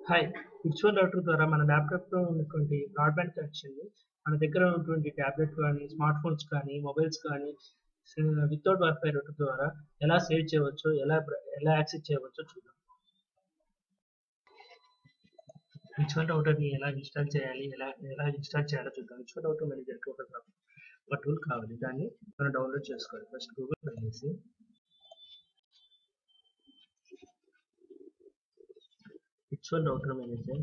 hi virtual router ద్వారా మన ల్యాప్టాప్లో ఉన్నటువంటి బ్రాడ్బ్యాండ్ కనెక్షన్ని మన దగ్గర ఉన్నటువంటి ట్యాబ్లెట్ కానీ స్మార్ట్ ఫోన్స్ కానీ మొబైల్స్ కానీ వితౌట్ వైఫై రౌటర్ ద్వారా ఎలా సేవ్ చేయవచ్చో ఎలా ఎలా యాక్సెస్ చేయవచ్చో చూద్దాం విర్చువల్ రౌటర్ని ఎలా ఇన్స్టాల్ చేయాలి ఎలా ఎలా ఇన్స్టాల్ చేయాలో చూద్దాం విర్చువల్ రౌటర్ మేనేజర్కి ఒక ఒక టూల్ కావాలి దాన్ని మనం డౌన్లోడ్ చేసుకోవాలి ఫస్ట్ గూగుల్ పే చేసి విర్చువల్ రౌటర్ మేనేజర్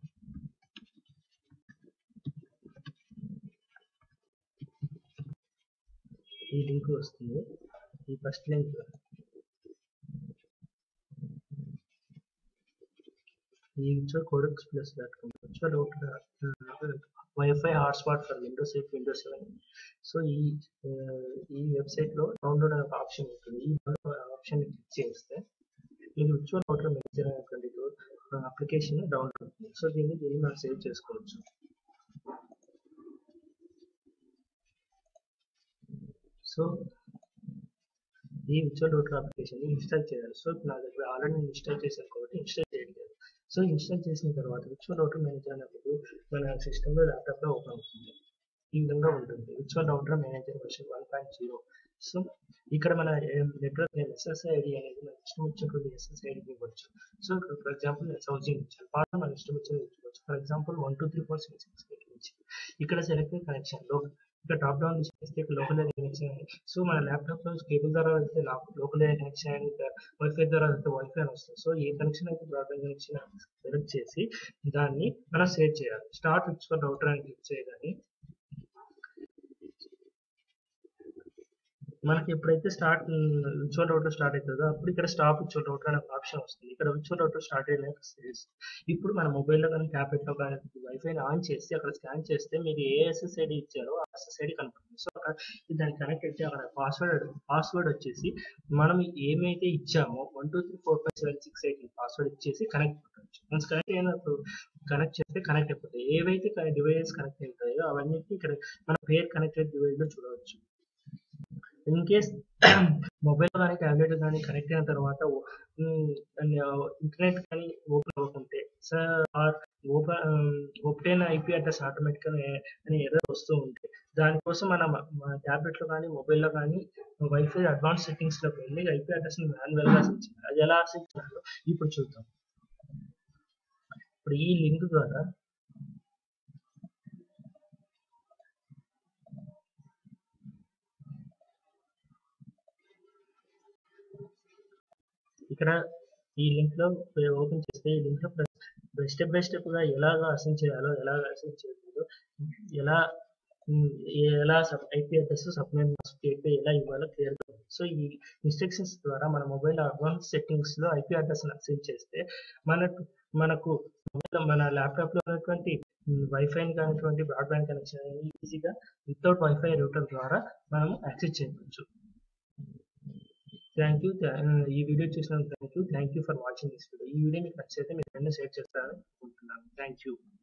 ఈ లింక్ వస్తుంది ఈ ఫస్ట్ లింక్ ఈ virtual codex plus dot com virtual router wifi hotspot for Windows eight Windows seven so ఈ ఈ వెబ్సైట్లో డౌన్లోడ్ అనే ఒక ఆప్షన్ ఉంటుంది ఈ ఆప్షన్ క్లిక్ చేస్తే ఇది విర్చువల్ రౌటర్ మేనేజర్ అనేటువంటి అప్లికేషన్ డౌన్లోడ్ అవుతుంది సో దీన్ని దీన్ని మనం సేవ్ చేసుకోవచ్చు సో ఈ విర్చువల్ రౌటర్ అప్లికేషన్ ఇన్స్టాల్ చేయాలి సో నా దగ్గర ఆల్రెడీ నేను ఇన్స్టాల్ చేశాను కాబట్టి ఇన్స్టాల్ చేయలేదు సో ఇన్స్టాల్ చేసిన తర్వాత విర్చువల్ రౌటర్ మేనేజర్ అన్నప్పుడు మన సిస్టంలో ల్యాప్టాప్లో ఓపెన్ అవుతుంది ఈ విధంగా ఉంటుంది virtual router manager version one point zero so ఇక్కడ మన నెట్వర్క్ నేమ్ ఎస్ఎస్ఐడి అనేది మన ఇష్టం వచ్చినటువంటి ఎస్ఎస్ఐడి ఇవ్వచ్చు సో ఫర్ ఎగ్జాంపుల్ నేను సౌజింగ్ ఇచ్చాను పాత మన ఇష్టం వచ్చినది ఇవ్వచ్చు for example one two three four six six eight ఇచ్చి ఇక్కడ సెలెక్ట్ కనెక్షన్ లో ఇక్కడ టాప్ డౌన్ చేస్తే ఇక్కడ లోకల్ ఏరియా కనెక్షన్ సో మన ల్యాప్టాప్ లో కేబుల్ ద్వారా వెళ్తే లోకల్ ఏరియా కనెక్షన్ వైఫై ద్వారా వెళ్తే వైఫై అని వస్తుంది సో ఏ కనెక్షన్ అయితే బ్రాడ్బ్యాండ్ కనెక్షన్ సెలెక్ట్ చేసి దాన్ని మనం సేవ్ చేయాలి స్టార్ట్ విర్చువల్ రౌటర్ అని క్లిక్ చేయగానే మనకి ఎప్పుడైతే స్టార్ట్ విర్చువల్ రౌటర్ స్టార్ట్ అవుతుందో అప్పుడు ఇక్కడ స్టాప్ విర్చువల్ రౌటర్ అనే ఆప్షన్ వస్తుంది ఇక్కడ విర్చువల్ రౌటర్ స్టార్ట్ అయిన ఇప్పుడు మన మొబైల్లో కానీ ట్యాబ్లెట్లో కానీ వైఫైని ఆన్ చేసి అక్కడ స్కాన్ చేస్తే మీరు ఏ ఎస్ఎస్ఐడి ఇచ్చారో ఆ ఎస్ఎస్ఐడి కనపడుతుంది సో అక్కడ దానికి కనెక్ట్ అయితే అక్కడ పాస్వర్డ్ పాస్వర్డ్ వచ్చేసి మనం ఏమైతే ఇచ్చామో one two three four five seven six eight password ఇచ్చేసి కనెక్ట్ పెట్టచ్చు మనకి కనెక్ట్ అయినప్పుడు కనెక్ట్ చేస్తే కనెక్ట్ అయిపోతాయి ఏవైతే డివైజెస్ కనెక్ట్ అవుతాయో అవన్నీ ఇక్కడ మన పేర్ కనెక్టెడ్ డివైస్లో చూడవచ్చు ఇన్ కేస్ మొబైల్ కానీ ట్యాబ్లెట్ కానీ కనెక్ట్ అయిన తర్వాత ఇంటర్నెట్ కానీ ఓపెన్ అవ్వకుంటే or open open IP address ఆటోమేటిక్గా అని ఎర్రర్ వస్తూ ఉంటే దానికోసం మన ట్యాబ్లెట్లో కానీ మొబైల్లో కానీ వైఫై అడ్వాన్స్ సెట్టింగ్స్లోకి వెళ్ళి ఐపీ అడ్రస్ని మాన్యువల్గా అసెంట్ చేయాలి అది ఎలా అసెంట్ చేయాలో ఇప్పుడు చూద్దాం ఇప్పుడు ఈ లింక్ ద్వారా ఇక్కడ ఈ లింక్ లో ఓపెన్ చేస్తే ఈ లింక్ లో స్టెప్ బై స్టెప్ గా ఎలాగా అసెంట్ చేయాలో ఎలా అసెంట్ చేయకూడదు ఎలా ఎలా ఐపీ అడ్రస్ సబ్నెట్ గేట్వే ఎలా ఇవ్వాలో క్లియర్ గా సో ఈ ఇన్స్ట్రక్షన్స్ ద్వారా మన మొబైల్ అడ్వాన్స్ సెట్టింగ్స్ లో ఐపీ అడ్రస్ అసెంట్ చేస్తే మనకు మనకు మన ల్యాప్టాప్ లో ఉన్నటువంటి వైఫై కానిటువంటి బ్రాడ్బ్యాండ్ కనెక్షన్ ఈజీగా వితౌట్ వైఫై రూటర్ ద్వారా మనం యాక్సెస్ చేయవచ్చు థ్యాంక్ యూ ఈ వీడియో చూసినందుకు thank you thank you for watching this video ఈ వీడియో మీకు నచ్చితే మీరు వెంటనే షేర్ చేస్తారని అనుకుంటున్నాను థ్యాంక్ యూ